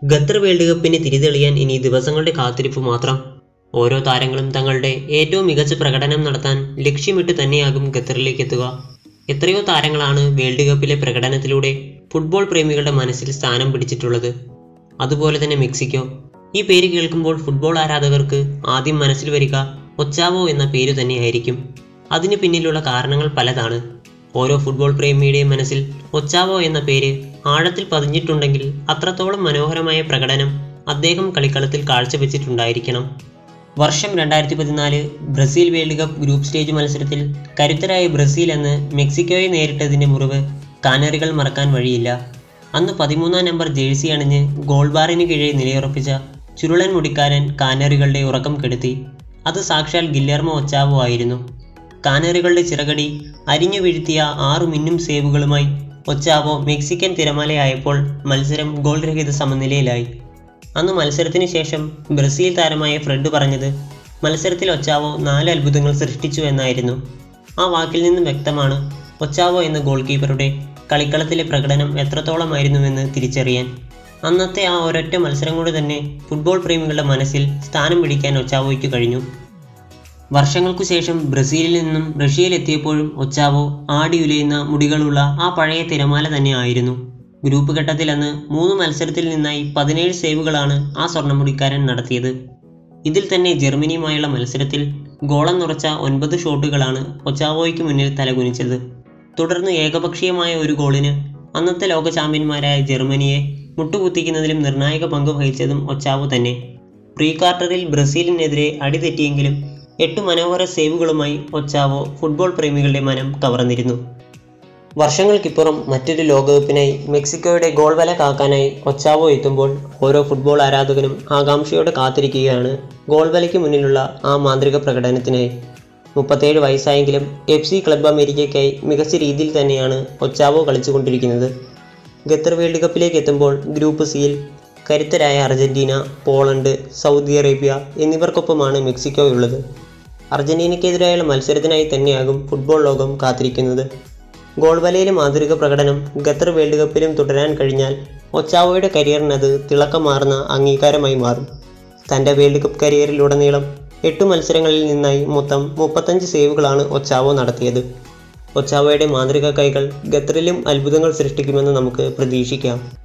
Qatar world കപ്പിന് തിരിതെളിയാൻ ഇനി ദിവസങ്ങളുടെ കാത്തിരിപ്പ് മാത്രം ഓരോ താരങ്ങളും തങ്ങളുടെ ഏറ്റവും മികച്ച പ്രകടനം നടത്താൻ ലക്ഷ്യമിട്ട് തന്നെയാകും ഖത്തറിലേക്ക് എത്തുക എത്രയോ താരങ്ങളാണ് വേൾഡ് കപ്പിലെ പ്രകടനത്തിലൂടെ ഫുട്ബോൾ പ്രേമികളുടെ മനസ്സിൽ സ്ഥാനം പിടിച്ചിട്ടുള്ളത് അതുപോലെ തന്നെ മെക്സിക്കോ ഈ പേര് കേൾക്കുമ്പോൾ ഫുട്ബോൾ ആരാധകർക്ക് ആദ്യം മനസ്സിൽ വരിക ഒച്ചാവോ എന്ന പേര് തന്നെയായിരിക്കും അതിന് പിന്നിലുള്ള കാരണങ്ങൾ പലതാണ് ഓരോ ഫുട്ബോൾ പ്രേമിയുടെയും മനസ്സിൽ ഒച്ചാവോ എന്ന പേര് ആഴത്തിൽ പതിഞ്ഞിട്ടുണ്ടെങ്കിൽ അത്രത്തോളം മനോഹരമായ പ്രകടനം അദ്ദേഹം കളിക്കളത്തിൽ കാഴ്ചവെച്ചിട്ടുണ്ടായിരിക്കണം വർഷം രണ്ടായിരത്തി പതിനാല് Brazil world cup group stage മത്സരത്തിൽ കരുത്തരായ ബ്രസീൽ എന്ന് മെക്സിക്കോയെ നേരിട്ടതിൻ്റെ മുറിവ് കാനറികൾ മറക്കാൻ വഴിയില്ല അന്ന് പതിമൂന്നാം നമ്പർ ജേഴ്സി അണിഞ്ഞ് ഗോൾ ബാറിന് കീഴിൽ നിലയുറപ്പിച്ച ചുരുളൻ മുടിക്കാരൻ കാനറികളുടെ ഉറക്കം കെടുത്തി അത് സാക്ഷാൽ ഗില്ലർമോ ഒച്ചാവോ ആയിരുന്നു കാനറികളുടെ ചിറകടി അരിഞ്ഞു വീഴ്ത്തിയ ആറു മിന്നും സേവുകളുമായി ഒച്ചാവോ മെക്സിക്കൻ തിരമാലയായപ്പോൾ മത്സരം ഗോൾ രഹിത സമനിലയിലായി അന്ന് മത്സരത്തിന് ശേഷം ബ്രസീൽ താരമായ ഫ്രെഡ് പറഞ്ഞത് മത്സരത്തിൽ ഒച്ചാവോ നാല് അത്ഭുതങ്ങൾ സൃഷ്ടിച്ചു എന്നായിരുന്നു ആ വാക്കിൽ നിന്നും വ്യക്തമാണ് ഒച്ചാവോ എന്ന ഗോൾ കീപ്പറുടെ കളിക്കളത്തിലെ പ്രകടനം എത്രത്തോളമായിരുന്നുവെന്ന് തിരിച്ചറിയാൻ അന്നത്തെ ആ ഒരൊറ്റ മത്സരം കൊണ്ട് തന്നെ ഫുട്ബോൾ പ്രേമികളുടെ മനസ്സിൽ സ്ഥാനം പിടിക്കാൻ ഒച്ചാവോയ്ക്ക് കഴിഞ്ഞു വർഷങ്ങൾക്കു ശേഷം ബ്രസീലിൽ നിന്നും റഷ്യയിലെത്തിയപ്പോഴും ഒച്ചാവോ ആടി ഉലയുന്ന മുടികളുള്ള ആ പഴയ തിരമാല തന്നെയായിരുന്നു ഗ്രൂപ്പ് ഘട്ടത്തിൽ അന്ന് മൂന്ന് മത്സരത്തിൽ നിന്നായി പതിനേഴ് സേവുകളാണ് ആ സ്വർണ്ണമുടിക്കാരൻ നടത്തിയത് ഇതിൽ തന്നെ ജർമ്മനിയുമായുള്ള മത്സരത്തിൽ ഗോളം നിറച്ച ഒൻപത് ഷോട്ടുകളാണ് ഒച്ചാവോയ്ക്ക് മുന്നിൽ തലകുനിച്ചത് തുടർന്ന് ഏകപക്ഷീയമായ ഒരു ഗോളിന് അന്നത്തെ ലോക ചാമ്പ്യന്മാരായ ജർമ്മനിയെ മുട്ടുകുത്തിക്കുന്നതിലും നിർണായക പങ്ക് വഹിച്ചതും ഒച്ചാവോ തന്നെ പ്രീ ക്വാർട്ടറിൽ ബ്രസീലിനെതിരെ അടിതെറ്റിയെങ്കിലും എട്ട് മനോഹര സേവുകളുമായി ഒച്ചാവോ ഫുട്ബോൾ പ്രേമികളുടെ മനം കവർന്നിരുന്നു വർഷങ്ങൾക്കിപ്പുറം മറ്റൊരു ലോകകപ്പിനായി മെക്സിക്കോയുടെ ഗോൾ വല കാക്കാനായി ഒച്ചാവോ എത്തുമ്പോൾ ഓരോ ഫുട്ബോൾ ആരാധകനും ആകാംക്ഷയോടെ കാത്തിരിക്കുകയാണ് ഗോൾ വലയ്ക്ക് മുന്നിലുള്ള ആ മാന്ത്രിക പ്രകടനത്തിനായി മുപ്പത്തേഴ് വയസ്സായെങ്കിലും എഫ് സി ക്ലബ് അമേരിക്കയ്ക്കായി മികച്ച രീതിയിൽ തന്നെയാണ് ഒച്ചാവോ കളിച്ചുകൊണ്ടിരിക്കുന്നത് ഖത്തർ വേൾഡ് കപ്പിലേക്ക് എത്തുമ്പോൾ ഗ്രൂപ്പ് സിയിൽ കരുത്തരായ അർജന്റീന പോളണ്ട് സൗദി അറേബ്യ എന്നിവർക്കൊപ്പമാണ് മെക്സിക്കോയുള്ളത് അർജന്റീനയ്ക്കെതിരായുള്ള മത്സരത്തിനായി തന്നെയാകും ഫുട്ബോൾ ലോകം കാത്തിരിക്കുന്നത് ഗോൾ വലയിലെ മാന്ത്രിക പ്രകടനം ഖത്തർ വേൾഡ് കപ്പിലും തുടരാൻ കഴിഞ്ഞാൽ ഒച്ചാവോയുടെ കരിയറിനത് തിളക്കമാർന്ന അംഗീകാരമായി മാറും തൻ്റെ വേൾഡ് കപ്പ് കരിയറിലുടനീളം എട്ട് മത്സരങ്ങളിൽ നിന്നായി മൊത്തം മുപ്പത്തഞ്ച് സേവുകളാണ് ഒച്ചാവോ നടത്തിയത് ഒച്ചാവോയുടെ മാന്ത്രിക കൈകൾ ഖത്തറിലും അത്ഭുതങ്ങൾ സൃഷ്ടിക്കുമെന്ന് നമുക്ക് പ്രതീക്ഷിക്കാം